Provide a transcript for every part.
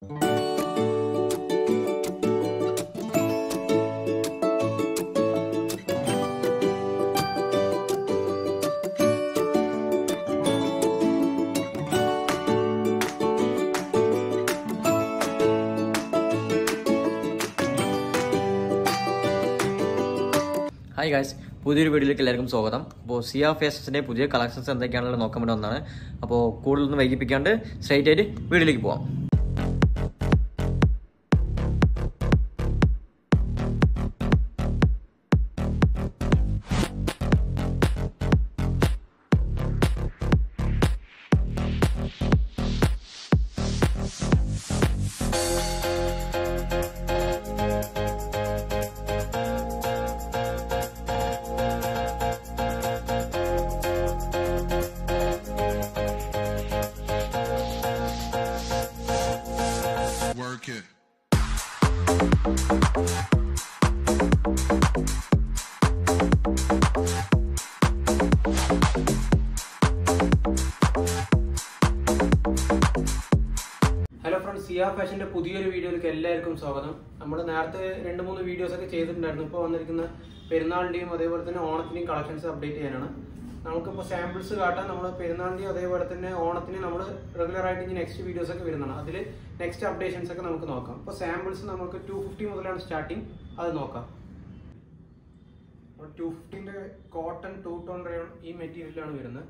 Hi guys പുതിയൊരു വീഡിയോയിലേക്ക് എല്ലാവർക്കും സ്വാഗതം അപ്പോൾ സിയ ഫേഷൻസിൻ്റെ പുതിയ കളക്ഷൻസ് എന്തൊക്കെയാണെന്ന് നോക്കാൻ വേണ്ടി വന്നതാണ് അപ്പോൾ കൂടുതലൊന്നും വൈകിപ്പിക്കാണ്ട് സ്ട്രൈറ്റ് ആയിട്ട് വീഡിയോയിലേക്ക് പോവാം Work it. Hello friends Siya ഫാഷന്റെ പുതിയൊരു വീഡിയോയിലേക്ക് എല്ലാവർക്കും സ്വാഗതം നമ്മൾ നേരത്തെ രണ്ട് മൂന്ന് വീഡിയോസ് ഒക്കെ ചെയ്തിട്ടുണ്ടായിരുന്നു ഇപ്പോൾ വന്നിരിക്കുന്ന പെരുന്നാളിന്റെയും അതേപോലെ തന്നെ ഓണത്തിന്റെയും കളക്ഷൻസ് അപ്ഡേറ്റ് ചെയ്യാനാണ് നമുക്കിപ്പോൾ സാമ്പിൾസ് കാട്ടാൻ നമ്മൾ പെരുന്നാളിന്റെയും അതേപോലെ തന്നെ ഓണത്തിന് നമ്മൾ റെഗുലർ ആയിട്ട് ഇനി നെക്സ്റ്റ് വീഡിയോസ് ഒക്കെ വരുന്നതാണ് അതിൽ നെക്സ്റ്റ് അപ്ഡേഷൻസ് ഒക്കെ നമുക്ക് നോക്കാം ഇപ്പോൾ സാമ്പിൾസ് നമുക്ക് ടു ഫിഫ്റ്റി മുതലാണ് സ്റ്റാർട്ടിങ് അത് നോക്കാം ടു ഫിഫ്റ്റിന്റെ കോട്ടൺ ടൂ ടോൺ റയോൺ ഈ മെറ്റീരിയലാണ് വരുന്നത്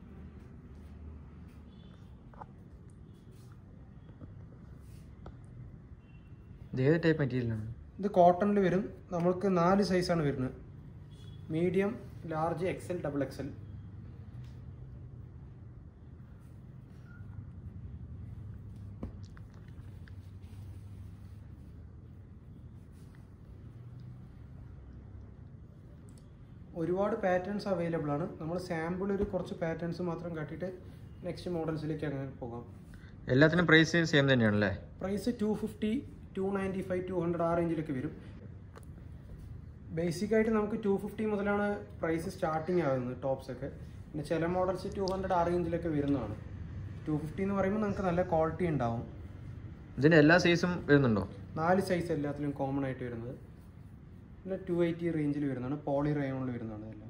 ഇത് ഏത് ടൈപ്പ് മെറ്റീരിയലാണ് ഇത് കോട്ടണിൽ വരും നമ്മൾക്ക് നാല് സൈസാണ് വരുന്നത് medium large XL double XL ഒരുപാട് പാറ്റേൺസ് അവൈലബിൾ ആണ് നമ്മൾ സാമ്പിൾ ഒരു കുറച്ച് പാറ്റേൺസ് മാത്രം കാട്ടിയിട്ട് നെക്സ്റ്റ് മോഡൽസിലേക്ക് അങ്ങനെ പോകാം എല്ലാത്തിനും പ്രൈസ് സെയിം തന്നെയാണല്ലേ price two fifty two ninety five two hundred ആ റേഞ്ചിലൊക്കെ വരും ബേസിക് ആയിട്ട് നമുക്ക് ടു ഫിഫ്റ്റി മുതലാണ് പ്രൈസ് സ്റ്റാർട്ടിങ് ആകുന്നത് ടോപ്സ് ഒക്കെ പിന്നെ ചില മോഡൽസ് ടു ഹൺഡ്രഡ് ആ റേഞ്ചിലൊക്കെ വരുന്നതാണ് ടു ഫിഫ്റ്റി എന്ന് പറയുമ്പോൾ നമുക്ക് നല്ല ക്വാളിറ്റി ഉണ്ടാവും ഇതിൻ്റെ എല്ലാ സൈസും വരുന്നുണ്ടോ നാല് സൈസ് എല്ലാത്തിലും കോമൺ ആയിട്ട് വരുന്നത് പിന്നെ ടു എയ്റ്റി റേഞ്ചിൽ വരുന്നതാണ് പോളി റയോണിൽ വരുന്നതാണ് എല്ലാം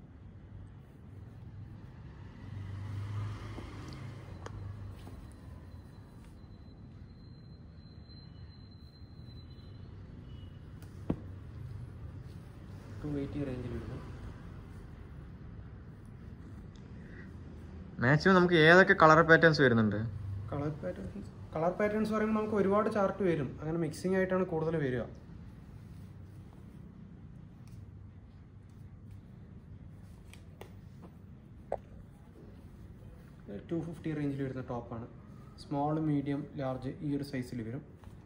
ടു എയ്റ്റി റേഞ്ചിൽ വരുന്നു മാക്സിമം നമുക്ക് ഏതൊക്കെ കളർ പാറ്റേൺസ് വരുന്നുണ്ട് കളർ പാറ്റേൺസ് കളർ പാറ്റേൺസ് പറയുമ്പോൾ നമുക്ക് ഒരുപാട് ചാർട്ട് വരും അങ്ങനെ മിക്സിംഗ് ആയിട്ടാണ് കൂടുതൽ വരിക ടു ഫിഫ്റ്റി റേഞ്ചിൽ വരുന്ന ടോപ്പാണ് സ്മോൾ മീഡിയം ലാർജ് ഈ ഒരു സൈസിൽ വരും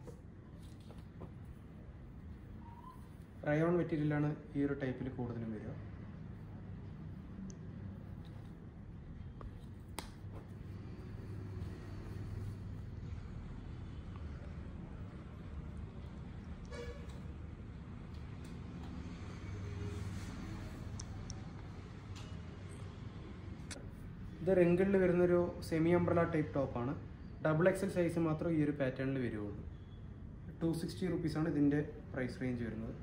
റയോൺ മെറ്റീരിയലാണ് ഈ ഒരു ടൈപ്പിൽ കൂടുതലും വരിക ഇത് റിങ്കിളിൽ വരുന്നൊരു സെമി അംബ്രല ടൈപ്പ് ടോപ്പാണ് ഡബിൾ എക്സൽ സൈസ് മാത്രം ഈ ഒരു പാറ്റേണിൽ വരുള്ളൂ ടു സിക്സ്റ്റി റുപ്പീസാണ് ഇതിൻ്റെ പ്രൈസ് റേഞ്ച് വരുന്നത്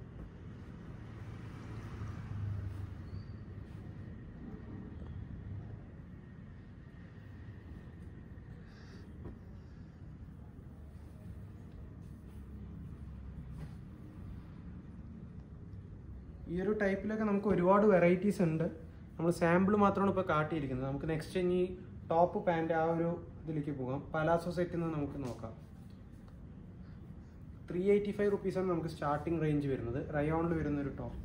ഈ ഒരു ടൈപ്പിലൊക്കെ നമുക്ക് ഒരുപാട് വെറൈറ്റീസ് ഉണ്ട് നമ്മൾ സാമ്പിൾ മാത്രമാണ് ഇപ്പോൾ കാട്ടിയിരിക്കുന്നത് നമുക്ക് നെക്സ്റ്റ് ഇനി ടോപ്പ് പാൻറ് ആ ഒരു ഇതിലേക്ക് പോകാം പലാസോ സെറ്റിൽ നിന്ന് നമുക്ക് നോക്കാം ത്രീ എയ്റ്റി ഫൈവ് റുപ്പീസാണ് നമുക്ക് സ്റ്റാർട്ടിംഗ് റേഞ്ച് വരുന്നത് റയോണിൽ വരുന്ന ഒരു ടോപ്പ്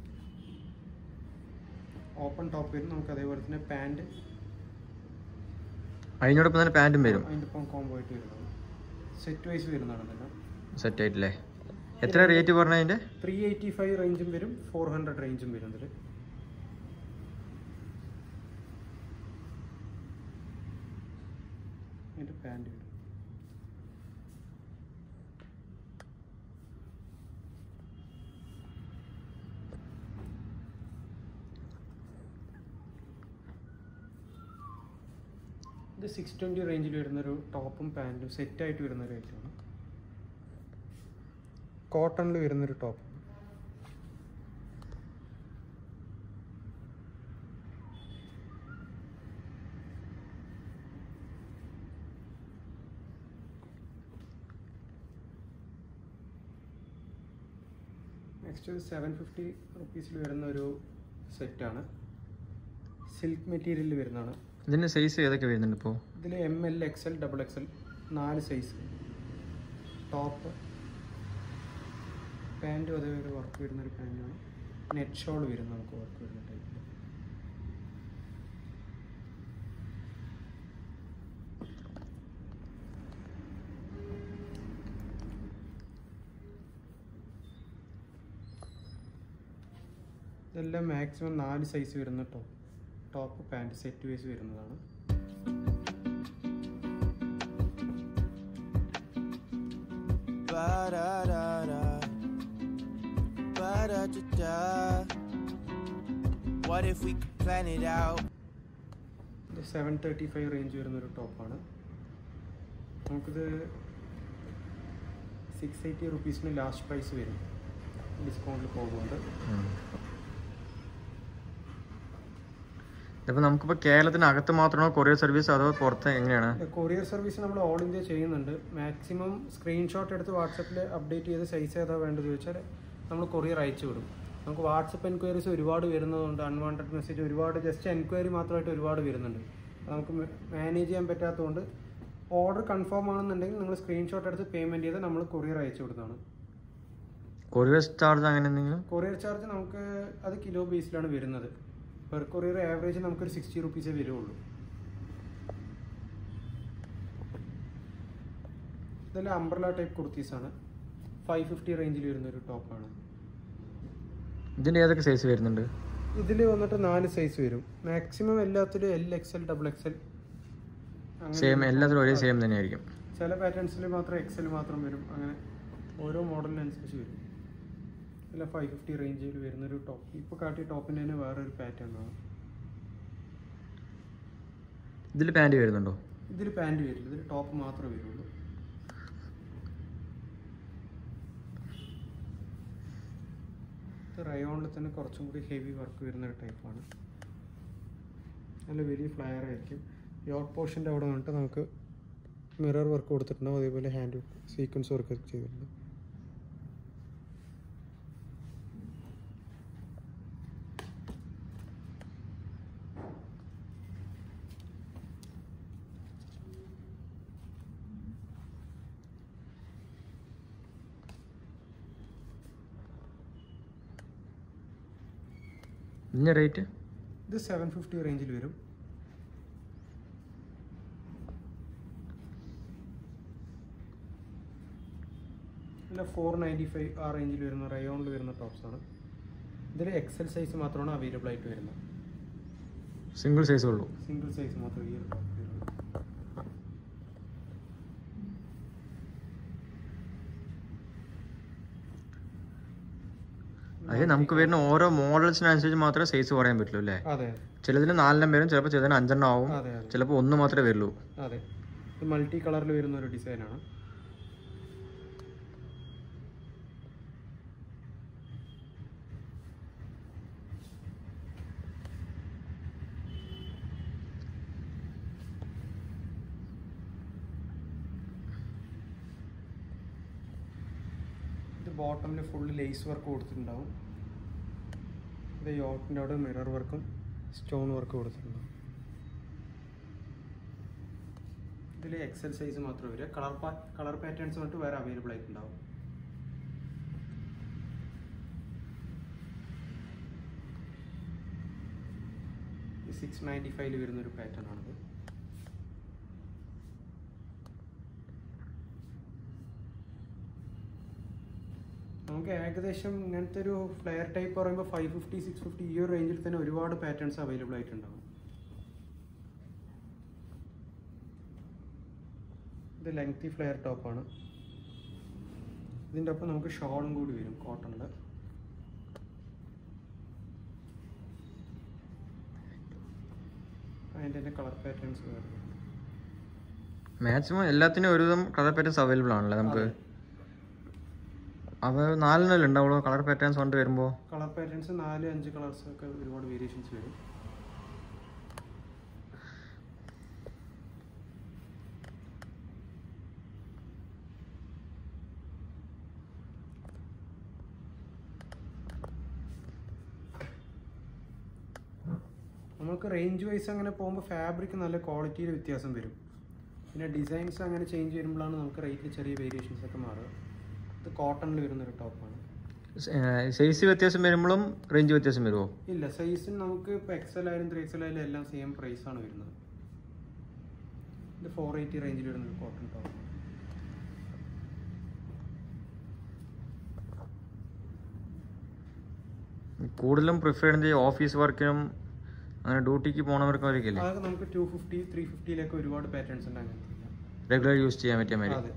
ഓപ്പൺ ടോപ്പ് വരും നമുക്ക് അതേപോലെ തന്നെ പാൻറ് അതിനോടൊപ്പം തന്നെ പാൻറ്റും വരും അതിൻ്റെ ഒപ്പം കോംബോ ആയിട്ട് വരുന്നത് സെറ്റ് വൈസ് വരുന്നതാണ് ഇതെല്ലാം സെറ്റ് ആയിട്ടില്ലേ എത്ര റേറ്റ് പറഞ്ഞ അതിൻ്റെ ത്രീ എയ്റ്റി ഫൈവ് റേഞ്ചും വരും ഫോർ ഹൺഡ്രഡ് റേഞ്ചും വരും ഇതിൽ ഇതിൻ്റെ പാൻറ് വരും ഇത് സിക്സ് ട്വൻറ്റി റേഞ്ചിൽ വരുന്നൊരു ടോപ്പും പാൻറ്റും സെറ്റായിട്ട് വരുന്ന ഒരു ഐറ്റമാണ് കോട്ടണിൽ വരുന്നൊരു ടോപ്പ് നെക്സ്റ്റ് ഒരു സെവൻ ഫിഫ്റ്റി റുപ്പീസിൽ വരുന്ന ഒരു സെറ്റാണ് സിൽക്ക് മെറ്റീരിയലിൽ വരുന്നതാണ് ഇതിന്റെ സൈസ് ഏതൊക്കെ വരുന്നുണ്ട് ഇപ്പോൾ ഇതിൽ M L X L double X L നാല് സൈസ് ടോപ്പ് പാൻറ്റും അതേ ഒരു വർക്ക് വരുന്ന ഒരു പാൻറ്റാണ് നെറ്റ് ഷോൾ വരും നമുക്ക് വർക്ക് വരുന്ന ടൈപ്പിൽ ഇതെല്ലാം മാക്സിമം നാല് സൈസ് വരുന്ന top top pant set wise വരുന്നതാണ് Ba-da-da-da. Ba-da-da-da. What if we could plan it out? ഇത് സെവൻ തേർട്ടി ഫൈവ് റേഞ്ച് വരുന്നൊരു ടോപ്പാണ് നമുക്കിത് സിക്സ് എയ്റ്റി റുപ്പീസിന് ലാസ്റ്റ് പ്രൈസ് വരും ഡിസ്കൗണ്ടിൽ പോകുന്നുണ്ട് ഇതിപ്പോൾ നമുക്കിപ്പോൾ കേരളത്തിനകത്ത് മാത്രമാണോ കൊറിയർ സർവീസ് അതോ പുറത്ത് എങ്ങനെയാണ് കൊറിയർ സർവീസ് നമ്മൾ ഓൾ ഇന്ത്യ ചെയ്യുന്നുണ്ട് മാക്സിമം സ്ക്രീൻഷോട്ട് എടുത്ത് വാട്സപ്പിൽ അപ്ഡേറ്റ് ചെയ്ത് സൈസ് ഏതാ വേണ്ടത് ചോദിച്ചാൽ നമ്മൾ കൊറിയർ അയച്ചു വിടും നമുക്ക് വാട്സപ്പ് എൻക്വയറീസ് ഒരുപാട് വരുന്നതുകൊണ്ട് അൺവാണ്ടഡ് മെസ്സേജ് ഒരുപാട് ജസ്റ്റ് എൻക്വയറി മാത്രമായിട്ട് ഒരുപാട് വരുന്നുണ്ട് അത് നമുക്ക് മാനേജ് ചെയ്യാൻ പറ്റാത്തതുകൊണ്ട് ഓർഡർ കൺഫേം ആണെന്നുണ്ടെങ്കിൽ നിങ്ങൾ സ്ക്രീൻഷോട്ട് എടുത്ത് പേയ്മെൻറ്റ് ചെയ്ത് നമ്മൾ കൊറിയർ അയച്ചു കൊടുത്താണ് കൊറിയർ ചാർജ് അങ്ങനെ എന്തെങ്കിലും കൊറിയർ ചാർജ് നമുക്ക് അത് കിലോ ബേസിലാണ് വരുന്നത് പെർ കൊറിയർ ആവറേജ് നമുക്കൊരു സിക്സ്റ്റി റുപ്പീസേ വരുള്ളൂ ഇതെല്ലാം അംബ്രല ടൈപ്പ് കുർത്തീസാണ് ഫൈവ് ഫിഫ്റ്റി റേഞ്ചിൽ വരുന്ന ഒരു ടോപ്പാണ് ഇതിന്റെ ഏതൊക്കെ സൈസ് വരുന്നുണ്ട് ഇതിൽ വന്നിട്ട് നാല് സൈസ് വരും മാക്സിമം എല്ലാത്തിലും L X L double X L same എല്ലാത്തിലും ഒരേ സെയിം തന്നെയായിരിക്കും ചില പാറ്റേൺസിൽ മാത്രം എക്സൽ മാത്രം വരും അങ്ങനെ ഓരോ മോഡലിനനുസരിച്ച് വരും അല്ല ഫൈവ് ഫിഫ്റ്റി റേഞ്ചിൽ വരുന്നൊരു ടോപ്പ് ഇപ്പോൾ കാട്ടിയ ടോപ്പിൻ്റെ തന്നെ വേറൊരു പാറ്റേൺ ആണ് ഇതിൽ പാൻറ് വരുന്നുണ്ടോ ഇതിൽ പാൻറ് വരില്ല ഇതിൽ ടോപ്പ് മാത്രമേ വരുള്ളൂ ഇത് റയോണിൽ തന്നെ കുറച്ചും കൂടി ഹെവി വർക്ക് വരുന്ന ഒരു ടൈപ്പാണ് നല്ല വലിയ ഫ്ലയർ ആയിരിക്കും യോട്ട് പോർഷൻ്റെ അവിടെ വന്നിട്ട് നമുക്ക് മിറർ വർക്ക് കൊടുത്തിട്ടുണ്ടാവും അതേപോലെ ഹാൻഡ് സീക്വൻസ് വർക്ക് ചെയ്തിട്ടുണ്ട് ഇതിന്റെ റേറ്റ് ഇത് സെവൻ ഫിഫ്റ്റി റേഞ്ചിൽ വരും അല്ല ഫോർ നയൻറ്റി ഫൈവ് ആ റേഞ്ചിൽ വരുന്ന റയോണിൽ വരുന്ന ടോപ്സ് ആണ് ഇതിൽ എക്സൽ സൈസ് മാത്രമാണ് അവൈലബിൾ ആയിട്ട് വരുന്നത് സിംഗിൾ സൈസ് ഉള്ളൂ സിംഗിൾ സൈസ് മാത്രമേ ഈ ഒരു ടോപ്പ് വരുള്ളൂ അതായത് നമുക്ക് വരുന്ന ഓരോ മോഡൽസിനനുസരിച്ച് മാത്രമേ സൈസ് പറയാൻ പറ്റുള്ളൂ അല്ലേ അതെ ചിലതിന് നാലെണ്ണം വരും ചിലപ്പോൾ ചിലതിന് അഞ്ചെണ്ണം ആവും അതെ അതെ ചിലപ്പോൾ ഒന്ന് മാത്രമേ വരുള്ളൂ അതെ ഇത് മൾട്ടി കളറിൽ വരുന്ന ഒരു ഡിസൈനാണ് ഇത് ബോട്ടമിൽ ഫുള്ള് ലേസ് വർക്ക് കൊടുത്തിട്ടുണ്ടാവും ഇത് യോട്ടിൻ്റെ അവിടെ മിറർ വർക്കും സ്റ്റോൺ വർക്ക് കൊടുത്തിട്ടുണ്ടാവും ഇതിൽ എക്സൽ സൈസ് മാത്രമേ വരിക കളർ കളർ പാറ്റേൺസ് വന്നിട്ട് വേറെ അവൈലബിൾ ആയിട്ടുണ്ടാവും സിക്സ് നയൻറ്റി ഫൈവില് വരുന്ന ഒരു പാറ്റേൺ ആണത് നമുക്ക് ഏകദേശം ഇങ്ങനത്തെ ഒരു ഫ്ലെയർ ടൈപ്പ് പറയുമ്പോൾ ഫൈവ് ഫിഫ്റ്റി സിക്സ് ഫിഫ്റ്റി ഈ ഒരു റേഞ്ചിൽ തന്നെ ഒരുപാട് പാറ്റേൺസ് അവൈലബിൾ ആയിട്ടുണ്ടാവും ഇത് ലെങ്തി ഫ്ലെയർ ടോപ്പാണ് ഇതിൻ്റെ ഒപ്പം നമുക്ക് ഷോളും കൂടി വരും കോട്ടണിൽ അതിൻ്റെ തന്നെ കളർ പാറ്റേൺസ് വേറെ മാക്സിമം എല്ലാത്തിനും ഒരുവിധം കളർ പാറ്റേൺസ് അവൈലബിൾ ആണല്ലേ നമുക്ക് അതെ. അപ്പോൾ നാലെണ്ണല്ലേ ഉണ്ടാവുള്ളൂ കളർ പാറ്റേൺസ് കൊണ്ട് വരുമ്പോൾ കളർ പാറ്റേൺസ് നാല് അഞ്ച് കളേഴ്സ് ഒക്കെ ഒരുപാട് വേരിയേഷൻസ് വരും നമുക്ക് റേഞ്ച് വൈസ് അങ്ങനെ പോകുമ്പോൾ ഫാബ്രിക് നല്ല ക്വാളിറ്റിയിൽ വ്യത്യാസം വരും പിന്നെ ഡിസൈൻസ് അങ്ങനെ ചേഞ്ച് വരുമ്പോഴാണ് നമുക്ക് റേറ്റിൽ ചെറിയ വേരിയേഷൻസ് ഒക്കെ മാറുക ഇത് കോട്ടണിൽ വരുന്നൊരു ടോപ്പാണ് സൈസ് വ്യത്യാസം വരുമ്പോഴും റേഞ്ച് വ്യത്യാസം വരുമോ ഇല്ല സൈസിന് നമുക്ക് ഇപ്പോൾ എക്സൽ ആയാലും ത്രീ എക്സൽ ആയാലും എല്ലാം സെയിം പ്രൈസ് ആണ് വരുന്നത് ഇത് ഫോർ എയ്റ്റി റേഞ്ചിൽ വരുന്നൊരു കോട്ടൺ ടോപ്പ് കൂടുതലും പ്രിഫർ ചെയ്യുന്നത് ഓഫീസ് വർക്കിനും അങ്ങനെ ഡ്യൂട്ടിക്ക് പോണവർക്കും ഒരിക്കല്ലേ അതൊക്കെ നമുക്ക് ടു ഫിഫ്റ്റി ത്രീ ഫിഫ്റ്റിയിലൊക്കെ ഒരുപാട് പാറ്റേൺസ് ഉണ്ട് അങ്ങനത്തെ റെഗുലർ യൂസ് ചെയ്യാൻ പറ്റിയ മാതിരി അതെ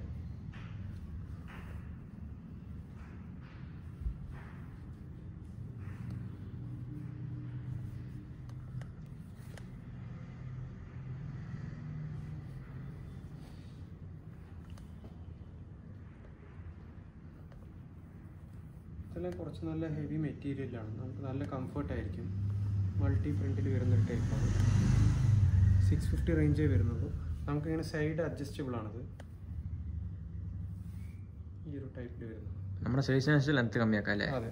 ഇതെല്ലാം കുറച്ച് നല്ല ഹെവി മെറ്റീരിയലാണ് നമുക്ക് നല്ല കംഫർട്ട് ആയിരിക്കും മൾട്ടി പ്രിന്റിൽ വരുന്നൊരു ടൈപ്പാണ് സിക്സ് ഫിഫ്റ്റി റേഞ്ചേ വരുന്നുള്ളൂ നമുക്കിങ്ങനെ സൈഡ് അഡ്ജസ്റ്റബിൾ ആണത് ഈ ഒരു ടൈപ്പിൽ വരുന്നത് നമ്മുടെ സൈസിനനുസരിച്ച് ലെങ്ത് കമ്മിയാക്കാം അല്ലേ അതെ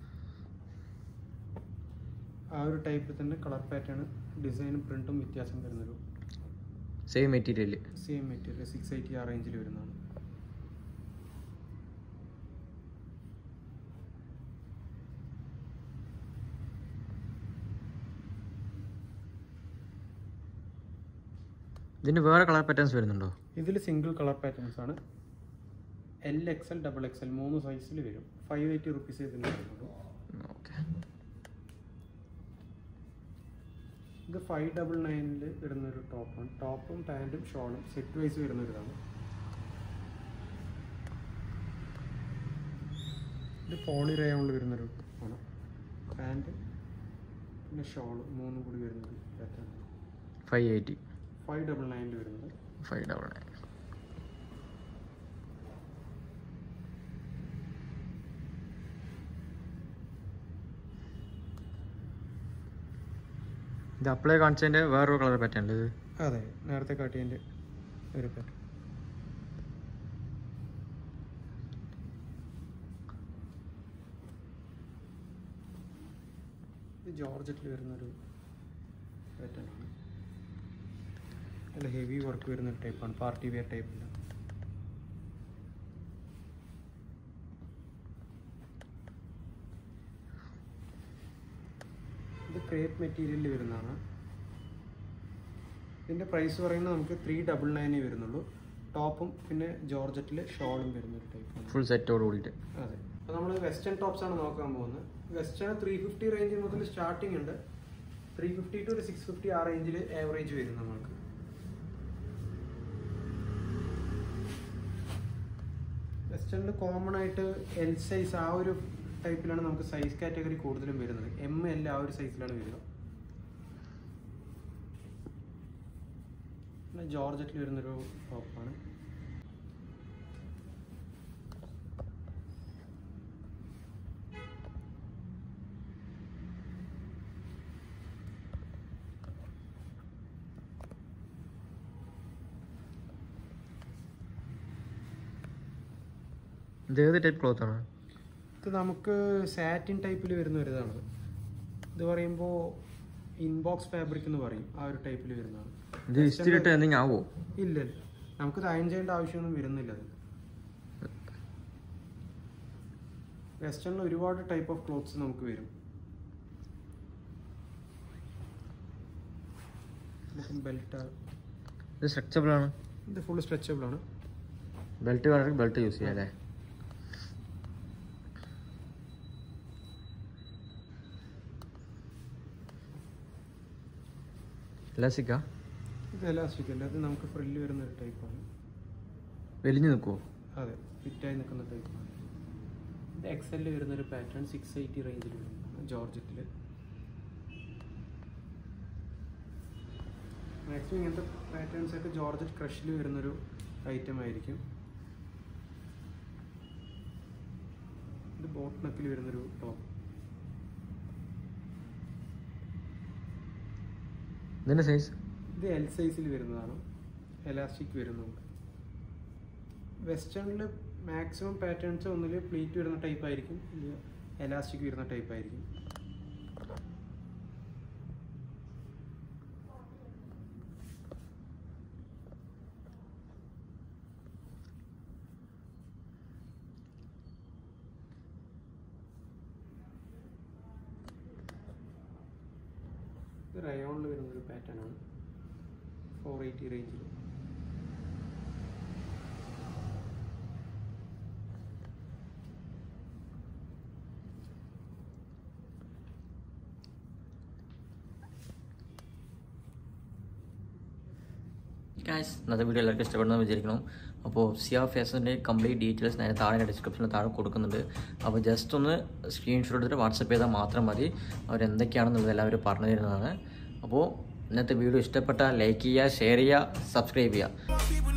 ആ ഒരു ടൈപ്പിൽ തന്നെ കളർ പാറ്റേൺ ഡിസൈനും പ്രിന്റും വ്യത്യാസം വരുന്നൊരു same material same material six eighty ആ റേഞ്ചിൽ വരുന്നതാണ് ഇതിന് വേറെ കളർ പാറ്റേൺസ് വരുന്നുണ്ടോ ഇതിൽ സിംഗിൾ കളർ പാറ്റേൺസ് ആണ് L X L double X L മൂന്ന് സൈസിൽ വരും ഫൈവ് എയ്റ്റി റുപ്പീസ് ഇതിന് വരുന്നുള്ളൂ ഓക്കെ ഇത് ഫൈവ് ഡബിൾ നയനിൽ വരുന്നൊരു ടോപ്പാണ് ടോപ്പും പാൻറ്റും ഷോളും സെറ്റ് വൈസ് വരുന്നൊരിതാണ് ഇത് പോളി റയോണിൽ വരുന്നൊരു ആണ് പാൻറ്റ് പിന്നെ ഷോള് മൂന്നും കൂടി വരുന്നൊരു pattern five eighty five double നയനിൽ വരുന്നത് ഫൈവ് ഡബിൾ നയൻ ഇത് അപ്ലൈ കാണിച്ചതിൻ്റെ വേറൊരു കളർ പാറ്റേൺ ഇത് അതെ നേരത്തെ കാട്ടിയതിൻ്റെ ഒരു പാറ്റേൺ ഇത് ജോർജറ്റിൽ വരുന്നൊരു പാറ്റേൺ ആണ് നല്ല ഹെവി വർക്ക് വരുന്നൊരു ടൈപ്പാണ് പാർട്ടി വെയർ ടൈപ്പില്ല ഇത് ക്രേപ്പ് മെറ്റീരിയലിൽ വരുന്നതാണ് ഇതിൻ്റെ പ്രൈസ് പറയുന്നത് നമുക്ക് ത്രീ ഡബിൾ നയനേ വരുന്നുള്ളൂ ടോപ്പും പിന്നെ ജോർജറ്റിൽ ഷോളും വരുന്നൊരു ടൈപ്പാണ് ഫുൾ സെറ്റോട് കൂടിയിട്ട് അതെ അപ്പോൾ നമ്മൾ വെസ്റ്റേൺ ടോപ്സ് ആണ് നോക്കാൻ പോകുന്നത് വെസ്റ്റേൺ ത്രീ ഫിഫ്റ്റി റേഞ്ച് മുതൽ സ്റ്റാർട്ടിംഗ് ഉണ്ട് ത്രീ ഫിഫ്റ്റി ടു ഒരു സിക്സ് ഫിഫ്റ്റി ആ റേഞ്ചിൽ ആവറേജ് വരും നമുക്ക് വെസ്റ്റേണിൽ കോമൺ ആയിട്ട് എൽ സൈസ് ആ ഒരു ടൈപ്പിലാണ് നമുക്ക് സൈസ് കാറ്റഗറി കൂടുതലും വരുന്നത് എം എൽ ആ ഒരു സൈസിലാണ് വരിക പിന്നെ ജോർജറ്റിൽ വരുന്നൊരു ടോപ്പാണ് ഇത് ഏത് ടൈപ്പ് ക്ലോത്ത് ആണ് ഇത് നമുക്ക് സാറ്റിൻ ടൈപ്പിൽ വരുന്ന ഒരു ഇതാണ് ഇത് പറയുമ്പോൾ ഇൻബോക്സ് ഫാബ്രിക് എന്ന് പറയും ആ ഒരു ടൈപ്പിൽ വരുന്നതാണ് ഇത് ഇസ്തിരി ഇട്ട് എന്തെങ്കിലും ആവോ ഇല്ല ഇല്ല നമുക്കിത് അയൺ ചെയ്യേണ്ട ആവശ്യമൊന്നും വരുന്നില്ല അത് വെസ്റ്റേണിൽ ഒരുപാട് ടൈപ്പ് ഓഫ് ക്ലോത്ത്സ് നമുക്ക് വരും ബെൽറ്റ് ഇത് സ്ട്രെച്ചബിൾ ആണ് ഇത് ഫുൾ സ്ട്രെച്ചബിൾ ആണ് ബെൽറ്റ് വേണമെങ്കിൽ ബെൽറ്റ് യൂസ് ചെയ്യാം അല്ലേ ലസിക്ക ഇത് എലാസ്റ്റിക് അല്ല ഇത് നമുക്ക് ഫ്രില്ല് വരുന്ന ഒരു ടൈപ്പാണ് വലിഞ്ഞു നിൽക്കുമോ അതെ ഫിറ്റായി നിൽക്കുന്ന ടൈപ്പാണ് ഇത് എക്സലിൽ വരുന്ന ഒരു പാറ്റേൺ സിക്സ് എയ്റ്റി റേഞ്ചിൽ വരുന്നതാണ് ജോർജറ്റിൽ മാക്സിമം ഇങ്ങനത്തെ പാറ്റേൺസ് ഒക്കെ ജോർജറ്റ് ക്രഷിൽ വരുന്നൊരു ഐറ്റം ആയിരിക്കും ബോട്ട് നെക്കിൽ വരുന്നൊരു ടോപ്പ് ഇതിൻ്റെ സൈസ് ഇത് എൽ സൈസിൽ വരുന്നതാണ് എലാസ്റ്റിക് വരുന്നുണ്ട് വെസ്റ്റേണിൽ മാക്സിമം പാറ്റേൺസ് ഒന്നിൽ പ്ലീറ്റ് വരുന്ന ടൈപ്പ് ആയിരിക്കും ഇല്ല എലാസ്റ്റിക് വരുന്ന ടൈപ്പ് ആയിരിക്കും ഇത് റയോണിൽ വരുന്നൊരു പാറ്റേൺ ആണ് ഫോർ എയ്റ്റി റേഞ്ചിൽ ഗായ്സ് ഇന്നത്തെ വീഡിയോ എല്ലാവർക്കും ഇഷ്ടപ്പെടുന്നു വിചാരിക്കണം അപ്പോൾ സിയ ഫേസിൻ്റെ കംപ്ലീറ്റ് ഡീറ്റെയിൽസ് ഞാൻ താഴെ ഡിസ്ക്രിപ്ഷനിൽ താഴെ കൊടുക്കുന്നുണ്ട് അപ്പോൾ ജസ്റ്റ് ഒന്ന് സ്ക്രീൻഷോട്ട് എടുത്തിട്ട് വാട്സപ്പ് ചെയ്താൽ മാത്രം മതി അവരെന്തൊക്കെയാണെന്നുള്ളത് എല്ലാവരും പറഞ്ഞു തരുന്നതാണ് അപ്പോൾ ഇന്നത്തെ വീഡിയോ ഇഷ്ടപ്പെട്ടാൽ ലൈക്ക് ചെയ്യുക ഷെയർ ചെയ്യുക സബ്സ്ക്രൈബ് ചെയ്യുക People